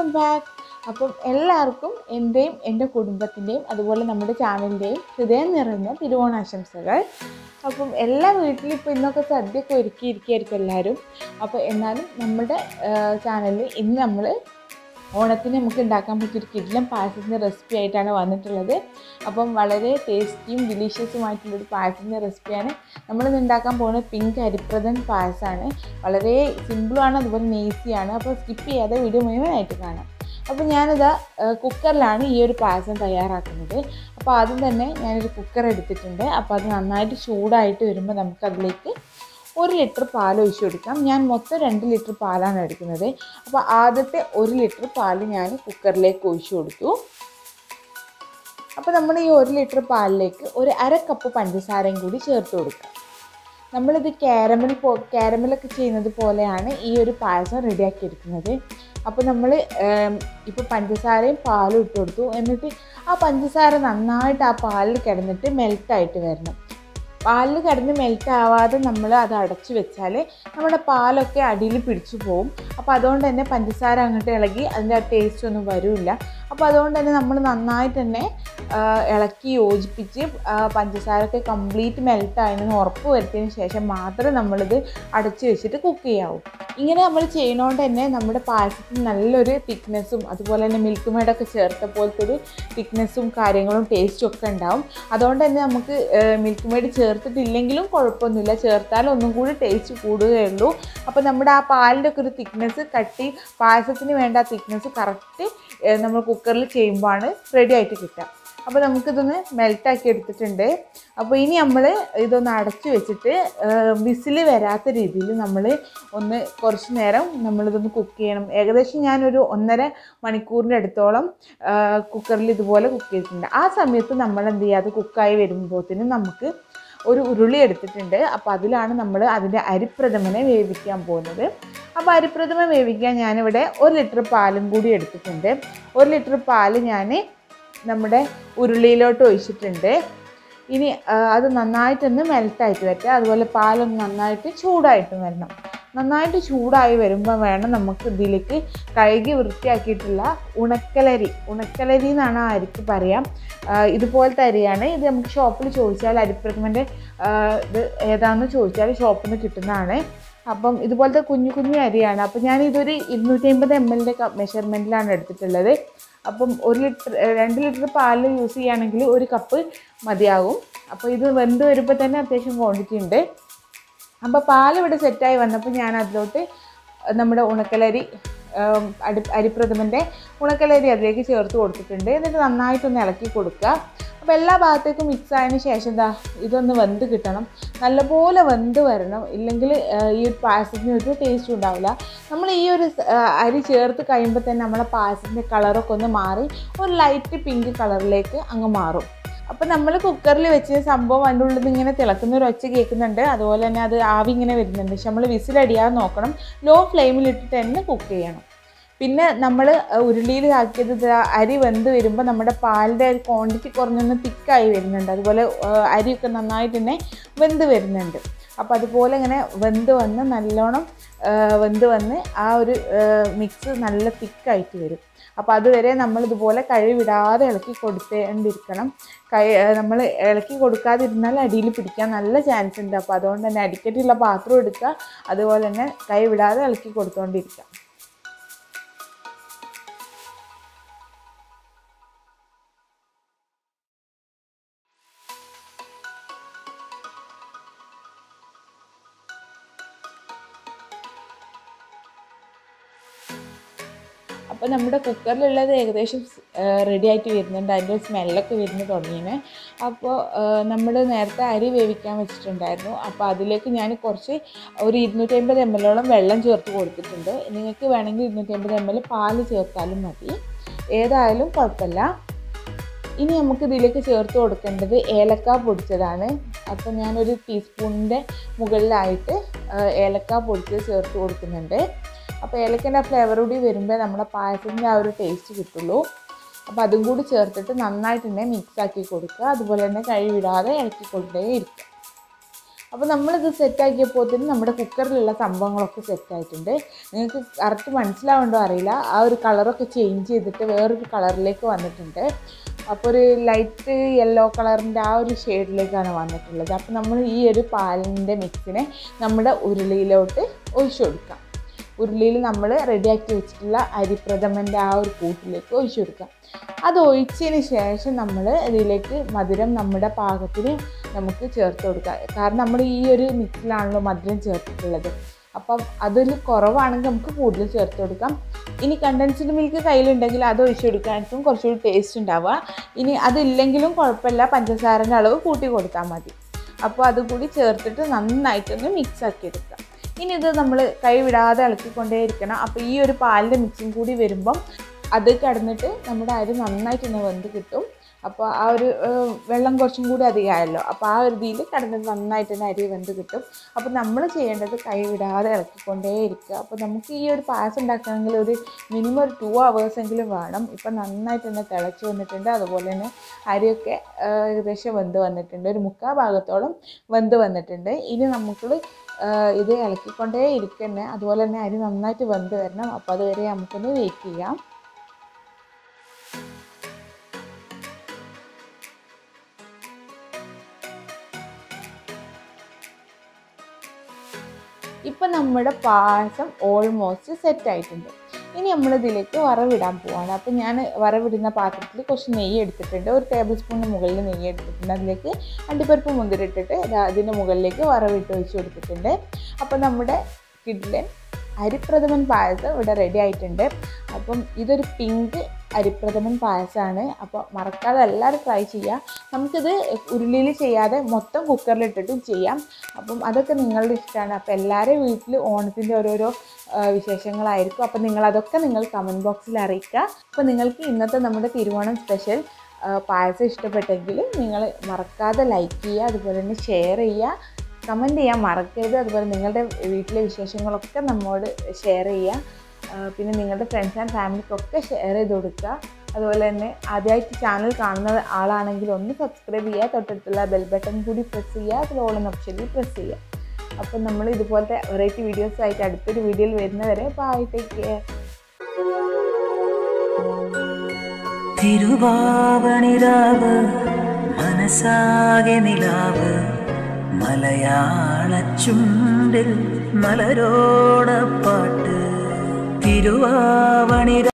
back അപ്പം എല്ലാവർക്കും എൻ്റെയും എൻ്റെ കുടുംബത്തിൻ്റെയും അതുപോലെ നമ്മുടെ ചാനലിൻ്റെയും ഹൃദയം നിറഞ്ഞ തിരുവോണാശംസകൾ അപ്പം എല്ലാ വീട്ടിലും ഇപ്പോൾ ഇന്നൊക്കെ സദ്യയൊക്കെ ഒരുക്കിയിരിക്കുകയായിരിക്കും എല്ലാവരും അപ്പോൾ എന്നാലും നമ്മുടെ ചാനലിൽ ഇന്ന് നമ്മൾ ഓണത്തിന് നമുക്ക് ഉണ്ടാക്കാൻ പറ്റിയൊരു കിടിലം പായസത്തിൻ്റെ റെസിപ്പി ആയിട്ടാണ് വന്നിട്ടുള്ളത് അപ്പം വളരെ ടേസ്റ്റിയും ഡിലീഷ്യസുമായിട്ടുള്ളൊരു പായസത്തിൻ്റെ റെസിപ്പിയാണ് നമ്മളിന്ന് ഉണ്ടാക്കാൻ പോകുന്നത് പിങ്ക് അരിപ്രദൻ പായസമാണ് വളരെ സിമ്പിളാണ് അതുപോലെ നേസിയാണ് അപ്പോൾ സ്കിപ്പ് ചെയ്യാതെ വീഡിയോ മുഴുവനായിട്ട് കാണാം അപ്പോൾ ഞാനിതാ കുക്കറിലാണ് ഈ ഒരു പായസം തയ്യാറാക്കുന്നത് അപ്പോൾ ആദ്യം തന്നെ ഞാനൊരു കുക്കർ എടുത്തിട്ടുണ്ട് അപ്പോൾ അത് നന്നായിട്ട് ചൂടായിട്ട് വരുമ്പോൾ നമുക്കതിലേക്ക് ഒരു ലിറ്റർ പാൽ ഒഴിച്ചു കൊടുക്കാം ഞാൻ മൊത്തം രണ്ട് ലിറ്റർ പാലാണ് എടുക്കുന്നത് അപ്പോൾ ആദ്യത്തെ ഒരു ലിറ്റർ പാൽ ഞാൻ കുക്കറിലേക്ക് ഒഴിച്ചു കൊടുത്തു അപ്പോൾ നമ്മൾ ഈ ഒരു ലിറ്റർ പാലിലേക്ക് ഒരു അര കപ്പ് പഞ്ചസാരയും കൂടി ചേർത്ത് കൊടുക്കാം നമ്മളിത് കാരമൽ പോ കാരമലൊക്കെ ചെയ്യുന്നത് പോലെയാണ് ഈ ഒരു പായസം റെഡിയാക്കി എടുക്കുന്നത് അപ്പോൾ നമ്മൾ ഇപ്പോൾ പഞ്ചസാരയും പാലും ഇട്ട് കൊടുത്തു എന്നിട്ട് ആ പഞ്ചസാര നന്നായിട്ട് ആ പാലിൽ കിടന്നിട്ട് മെൽറ്റായിട്ട് വരണം പാലിൽ കിടന്ന് മെൽറ്റ് ആവാതെ നമ്മൾ അത് അടച്ചു വെച്ചാൽ നമ്മുടെ പാലൊക്കെ അടിയിൽ പിടിച്ചു പോകും അപ്പോൾ അതുകൊണ്ട് തന്നെ പഞ്ചസാര അങ്ങോട്ട് ഇളകി അതിൻ്റെ ആ ടേസ്റ്റ് ഒന്നും വരില്ല അപ്പോൾ അതുകൊണ്ട് തന്നെ നമ്മൾ നന്നായിട്ട് തന്നെ ഇളക്കി യോജിപ്പിച്ച് പഞ്ചസാരയൊക്കെ കംപ്ലീറ്റ് മെൽറ്റ് ആയെന്ന് ഉറപ്പ് വരുത്തിയതിന് ശേഷം മാത്രമേ നമ്മളിത് അടച്ചു വെച്ചിട്ട് കുക്ക് ചെയ്യാവൂ ഇങ്ങനെ നമ്മൾ ചെയ്യുന്നതുകൊണ്ട് തന്നെ നമ്മുടെ പായസത്തിന് നല്ലൊരു തിക്നെസ്സും അതുപോലെ തന്നെ മിൽക്ക് മേഡൊക്കെ ചേർത്ത പോലത്തെ ഒരു തിക്നെസ്സും കാര്യങ്ങളും ടേസ്റ്റും ഒക്കെ ഉണ്ടാവും അതുകൊണ്ട് തന്നെ നമുക്ക് മിൽക്ക് മേഡ് ചേർത്തിട്ടില്ലെങ്കിലും കുഴപ്പമൊന്നുമില്ല ചേർത്താൽ ഒന്നും കൂടി ടേസ്റ്റ് കൂടുകയുള്ളൂ അപ്പോൾ നമ്മുടെ ആ പാലിൻ്റെ ഒക്കെ ഒരു തിക്നെസ് കട്ടി പായസത്തിന് വേണ്ട തിക്നെസ് കറക്റ്റ് നമ്മൾ കുക്കറിൽ ചെയ്യുമ്പോഴാണ് റെഡി ആയിട്ട് കിട്ടുക അപ്പോൾ നമുക്കിതൊന്ന് മെൽറ്റാക്കി എടുത്തിട്ടുണ്ട് അപ്പോൾ ഇനി നമ്മൾ ഇതൊന്ന് അടച്ചു വെച്ചിട്ട് വിസിൽ വരാത്ത രീതിയിൽ നമ്മൾ ഒന്ന് കുറച്ച് നേരം നമ്മളിതൊന്ന് കുക്ക് ചെയ്യണം ഏകദേശം ഞാനൊരു ഒന്നര മണിക്കൂറിൻ്റെ അടുത്തോളം കുക്കറിൽ ഇതുപോലെ കുക്ക് ചെയ്തിട്ടുണ്ട് ആ സമയത്ത് നമ്മൾ എന്ത് ചെയ്യുക അത് കുക്കായി വരുമ്പോഴത്തേനും നമുക്ക് ഒരു ഉരുളി എടുത്തിട്ടുണ്ട് അപ്പോൾ അതിലാണ് നമ്മൾ അതിൻ്റെ അരിപ്രഥമനെ വേവിക്കാൻ പോകുന്നത് അപ്പോൾ അരിപ്രഥമ വേവിക്കാൻ ഞാനിവിടെ ഒരു ലിറ്റർ പാലും കൂടി എടുത്തിട്ടുണ്ട് ഒരു ലിറ്റർ പാല് ഞാൻ നമ്മുടെ ഉരുളിയിലോട്ട് ഒഴിച്ചിട്ടുണ്ട് ഇനി അത് നന്നായിട്ടൊന്ന് മെൽറ്റായിട്ട് വരട്ടെ അതുപോലെ പാലൊന്ന് നന്നായിട്ട് ചൂടായിട്ട് വരണം നന്നായിട്ട് ചൂടായി വരുമ്പോൾ വേണം നമുക്ക് ഇതിലേക്ക് കഴുകി വൃത്തിയാക്കിയിട്ടുള്ള ഉണക്കലരി ഉണക്കലരി എന്നാണ് ആ അരിക്ക് പറയാം ഇതുപോലത്തെ അരിയാണ് ഇത് നമുക്ക് ഷോപ്പിൽ ചോദിച്ചാൽ അരിപ്രഥമൻ്റെ ഇത് ഏതാണെന്ന് ചോദിച്ചാൽ ഷോപ്പിൽ നിന്ന് കിട്ടുന്നതാണ് അപ്പം ഇതുപോലത്തെ കുഞ്ഞു കുഞ്ഞു അരിയാണ് അപ്പം ഞാൻ ഇതൊരു ഇരുന്നൂറ്റി അമ്പത് എം എല്ലിൻ്റെ മെഷർമെൻറ്റിലാണ് എടുത്തിട്ടുള്ളത് അപ്പം ഒരു ലിറ്റർ രണ്ട് ലിറ്റർ പാൽ യൂസ് ചെയ്യുകയാണെങ്കിൽ ഒരു കപ്പ് മതിയാകും അപ്പോൾ ഇത് വെന്ത് വരുമ്പോൾ തന്നെ അത്യാവശ്യം ക്വാണ്ടിറ്റി ഉണ്ട് അപ്പോൾ പാൽ ഇവിടെ സെറ്റായി വന്നപ്പോൾ ഞാൻ അതിലോട്ട് നമ്മുടെ ഉണക്കലരി അടി അരിപ്രഥമൻ്റെ ഉണക്കലരി അതിലേക്ക് ചേർത്ത് കൊടുത്തിട്ടുണ്ട് എന്നിട്ട് നന്നായിട്ടൊന്ന് ഇളക്കി കൊടുക്കുക അപ്പോൾ എല്ലാ ഭാഗത്തേക്കും മിക്സ് ആയതിന് ശേഷം എന്താ ഇതൊന്ന് വെന്ത് കിട്ടണം നല്ലപോലെ വെന്ത് വരണം ഇല്ലെങ്കിൽ ഈ ഒരു പായസത്തിന് ഒരു ടേസ്റ്റും ഉണ്ടാവില്ല നമ്മൾ ഈ ഒരു അരി ചേർത്ത് കഴിയുമ്പോൾ തന്നെ നമ്മളെ പായസത്തിൻ്റെ കളറൊക്കെ ഒന്ന് മാറി ഒരു ലൈറ്റ് പിങ്ക് കളറിലേക്ക് അങ്ങ് മാറും അപ്പോൾ നമ്മൾ കുക്കറിൽ വെച്ച് സംഭവം അതിൻ്റെ ഉള്ളിൽ നിന്ന് ഇങ്ങനെ തിളക്കുന്ന ഒരു ഒച്ച കേൾക്കുന്നുണ്ട് അതുപോലെ തന്നെ അത് ആവി ഇങ്ങനെ വരുന്നുണ്ട് പക്ഷെ നമ്മൾ വിസിലടിയാതെ നോക്കണം ലോ ഫ്ലെയിമിലിട്ടിട്ട് തന്നെ കുക്ക് ചെയ്യണം പിന്നെ നമ്മൾ ഉരുളിയിൽ ആക്കിയത് അരി വെന്ത് വരുമ്പോൾ നമ്മുടെ പാലിൻ്റെ ഒരു ക്വാണ്ടിറ്റി കുറഞ്ഞൊന്ന് തിക്കായി വരുന്നുണ്ട് അതുപോലെ അരിയൊക്കെ നന്നായിട്ട് തന്നെ വെന്ത് വരുന്നുണ്ട് അപ്പോൾ അതുപോലെ ഇങ്ങനെ വെന്ത് വന്ന് നല്ലോണം വെന്ത് വന്ന് ആ ഒരു മിക്സ് നല്ല തിക്കായിട്ട് വരും അപ്പോൾ അതുവരെ നമ്മൾ ഇതുപോലെ കഴിവിടാതെ ഇളക്കി കൊടുത്തേണ്ടിരിക്കണം കൈ നമ്മൾ ഇളക്കി കൊടുക്കാതിരുന്നാൽ അടിയിൽ പിടിക്കാൻ നല്ല ചാൻസ് ഉണ്ട് അപ്പോൾ അതുകൊണ്ട് തന്നെ അടിക്കട്ടിയുള്ള പാത്രം എടുക്കുക അതുപോലെ തന്നെ കൈ വിടാതെ ഇളക്കി കൊടുത്തുകൊണ്ടിരിക്കുക അപ്പോൾ നമ്മുടെ കുക്കറിലുള്ളത് ഏകദേശം റെഡി ആയിട്ട് വരുന്നുണ്ട് അതിൻ്റെ സ്മെല്ലൊക്കെ വരുന്നു തുടങ്ങിയത് അപ്പോൾ നമ്മൾ നേരത്തെ അരി വേവിക്കാൻ വെച്ചിട്ടുണ്ടായിരുന്നു അപ്പോൾ അതിലേക്ക് ഞാൻ കുറച്ച് ഒരു ഇരുന്നൂറ്റമ്പത് എം എല്ലോളം വെള്ളം ചേർത്ത് കൊടുത്തിട്ടുണ്ട് നിങ്ങൾക്ക് വേണമെങ്കിൽ ഇരുന്നൂറ്റമ്പത് എം എൽ പാല് ചേർത്താലും മതി ഏതായാലും കുഴപ്പമില്ല ഇനി നമുക്ക് ഇതിലേക്ക് ചേർത്ത് കൊടുക്കേണ്ടത് ഏലക്ക പൊടിച്ചതാണ് അപ്പോൾ ഞാനൊരു ടീസ്പൂണിൻ്റെ മുകളിലായിട്ട് ഏലക്ക പൊടിച്ചത് ചേർത്ത് കൊടുക്കുന്നുണ്ട് അപ്പോൾ ഏലക്കൻ്റെ ഫ്ലേവർ കൂടി വരുമ്പോൾ നമ്മുടെ പായസത്തിൻ്റെ ആ ഒരു ടേസ്റ്റ് കിട്ടുള്ളൂ അപ്പോൾ അതും കൂടി ചേർത്തിട്ട് നന്നായിട്ട് തന്നെ മിക്സ് ആക്കി കൊടുക്കുക അതുപോലെ തന്നെ കഴിവിടാതെ ഇളക്കി കൊണ്ടേ ഇരിക്കുക അപ്പോൾ നമ്മളിത് സെറ്റാക്കിയപ്പോൾ തന്നെ നമ്മുടെ കുക്കറിലുള്ള സംഭവങ്ങളൊക്കെ സെറ്റായിട്ടുണ്ട് നിങ്ങൾക്ക് കറക്റ്റ് മനസ്സിലാവുണ്ടോ അറിയില്ല ആ ഒരു കളറൊക്കെ ചേഞ്ച് ചെയ്തിട്ട് വേറൊരു കളറിലേക്ക് വന്നിട്ടുണ്ട് അപ്പോൾ ഒരു ലൈറ്റ് യെല്ലോ കളറിൻ്റെ ആ ഒരു ഷെയ്ഡിലേക്കാണ് വന്നിട്ടുള്ളത് അപ്പോൾ നമ്മൾ ഈ ഒരു പാലിൻ്റെ മിക്സിനെ നമ്മുടെ ഉരുളിയിലോട്ട് ഒഴിച്ചു കൊടുക്കാം ഉരുളിയിൽ നമ്മൾ റെഡിയാക്കി വെച്ചിട്ടുള്ള അരിപ്രഥമൻ്റെ ആ ഒരു കൂട്ടിലേക്ക് ഒഴിച്ചു കൊടുക്കാം അത് ഒഴിച്ചതിന് ശേഷം നമ്മൾ ഇതിലേക്ക് മധുരം നമ്മുടെ പാകത്തിന് നമുക്ക് ചേർത്ത് കൊടുക്കാം കാരണം നമ്മൾ ഈ ഒരു മിക്സിലാണല്ലോ മധുരം ചേർത്തിട്ടുള്ളത് അപ്പം അതിൽ കുറവാണെങ്കിൽ നമുക്ക് കൂടുതൽ ചേർത്ത് കൊടുക്കാം ഇനി കണ്ടൻസ്ഡ് മിൽക്ക് കയ്യിലുണ്ടെങ്കിൽ അത് ഒഴിച്ചു കൊടുക്കാനായിരിക്കും കുറച്ചുകൂടി ടേസ്റ്റ് ഉണ്ടാവുക ഇനി അതില്ലെങ്കിലും കുഴപ്പമില്ല പഞ്ചസാരൻ്റെ അളവ് കൂട്ടി കൊടുത്താൽ മതി അപ്പോൾ അതുകൂടി ചേർത്തിട്ട് നന്നായിട്ടൊന്ന് മിക്സ് ആക്കി എടുക്കാം ഇനി ഇത് നമ്മൾ കൈ വിടാതെ ഇളക്കിക്കൊണ്ടേയിരിക്കണം അപ്പോൾ ഈ ഒരു പാലിൻ്റെ മിക്സും കൂടി വരുമ്പം അത് കിടന്നിട്ട് നമ്മുടെ അരി നന്നായിട്ടൊന്ന് വെന്ത് കിട്ടും അപ്പോൾ ആ ഒരു ഏഹ്, വെള്ളം കുറച്ചും കൂടി അധികമായല്ലോ അപ്പോൾ ആ ഒരു ഇതിൽ കിടന്നിട്ട് നന്നായിട്ട് തന്നെ അരി വെന്ത് കിട്ടും അപ്പോൾ നമ്മൾ ചെയ്യേണ്ടത് കൈ വിടാതെ ഇളക്കിക്കൊണ്ടേ ഇരിക്കുക അപ്പോൾ നമുക്ക് ഈ ഒരു പായസം ഉണ്ടാക്കണമെങ്കിൽ ഒരു മിനിമം ഒരു ടു അവേഴ്സ് എങ്കിലും വേണം ഇപ്പം നന്നായിട്ട് തന്നെ തിളച്ച് വന്നിട്ടുണ്ട് അതുപോലെ തന്നെ അരിയൊക്കെ ഏഹ്, ഏകദേശം വെന്ത് വന്നിട്ടുണ്ട് ഒരു മുക്കാൽ ഭാഗത്തോളം വെന്ത് വന്നിട്ടുണ്ട് ഇനി നമുക്ക് ഏഹ്, ഇത് ഇളക്കിക്കൊണ്ടേ ഇരിക്കന്നെ അതുപോലെ തന്നെ അരി നന്നായിട്ട് വെന്ത് വരണം അപ്പോൾ അതുവരെ നമുക്കൊന്ന് വെയിറ്റ് ചെയ്യാം ഇപ്പം നമ്മുടെ പായസം ഓൾമോസ്റ്റ് സെറ്റ് ആയിട്ടുണ്ട് ഇനി നമ്മൾ ഇതിലേക്ക് വറവിടാൻ പോവാണ് അപ്പം ഞാൻ വറവിടുന്ന പാത്രത്തിൽ കുറച്ച് നെയ്യ് എടുത്തിട്ടുണ്ട് ഒരു ടേബിൾ സ്പൂണിന് മുകളിൽ നെയ്യ് എടുത്തിട്ടുണ്ട് അതിലേക്ക് അണ്ടിപ്പരിപ്പ് മുന്തിരി ഇട്ടിട്ട് ദാ അതിൻ്റെ മുകളിലേക്ക് വറവിട്ട് ഒഴിച്ച് കൊടുത്തിട്ടുണ്ട് അപ്പം നമ്മുടെ കിഡ്ലൻ അരിപ്രഥമൻ പായസം ഇവിടെ റെഡി ആയിട്ടുണ്ട് അപ്പം ഇതൊരു പിങ്ക് അരിപ്രഥമൻ പായസമാണ് അപ്പോൾ മറക്കാതെ എല്ലാവരും ട്രൈ ചെയ്യുക നമുക്കിത് ഉരുളിയിൽ ചെയ്യാതെ മൊത്തം കുക്കറിലിട്ടിട്ടും ചെയ്യാം അപ്പം അതൊക്കെ നിങ്ങളുടെ ഇഷ്ടമാണ് അപ്പോൾ എല്ലാവരും വീട്ടിൽ ഓണത്തിൻ്റെ ഓരോരോ ആ, വിശേഷങ്ങളായിരിക്കും അപ്പോൾ നിങ്ങളതൊക്കെ നിങ്ങൾ കമൻറ്റ് ബോക്സിൽ അറിയിക്കുക അപ്പോൾ നിങ്ങൾക്ക് ഇന്നത്തെ നമ്മുടെ തിരുവോണം സ്പെഷ്യൽ ആ, പായസം ഇഷ്ടപ്പെട്ടെങ്കിൽ നിങ്ങൾ മറക്കാതെ ലൈക്ക് ചെയ്യുക അതുപോലെ തന്നെ ഷെയർ ചെയ്യുക കമൻറ്റ് ചെയ്യാൻ മറക്കരുത് അതുപോലെ നിങ്ങളുടെ വീട്ടിലെ വിശേഷങ്ങളൊക്കെ നമ്മോട് ഷെയർ ചെയ്യുക ആ, പിന്നെ നിങ്ങളുടെ ഫ്രണ്ട്സ് ആൻഡ് ഫാമിലിക്കൊക്കെ ഷെയർ ചെയ്ത് കൊടുക്കുക അതുപോലെ തന്നെ ആദ്യമായിട്ട് ചാനൽ കാണുന്ന ആളാണെങ്കിൽ ഒന്ന് സബ്സ്ക്രൈബ് ചെയ്യുക തൊട്ടടുത്തുള്ള ബെൽ ബട്ടൺ കൂടി പ്രസ് ചെയ്യുക അതിൽ ഓൾ എന്ന ഓപ്ഷനിൽ പ്രസ് ചെയ്യുക അപ്പം നമ്മൾ ഇതുപോലത്തെ വെറൈറ്റി വീഡിയോസ് ആയിട്ട് അടുത്തൊരു വീഡിയോയിൽ വരുന്നവരെ ബൈ ടേക്ക് കെയർ തിരുവാവണിരാവ് മനസ്സാകെ നിലാവ് മലയാള ചുണ്ടിൽ മലരോട പാട്ട് തിരുവാവണിര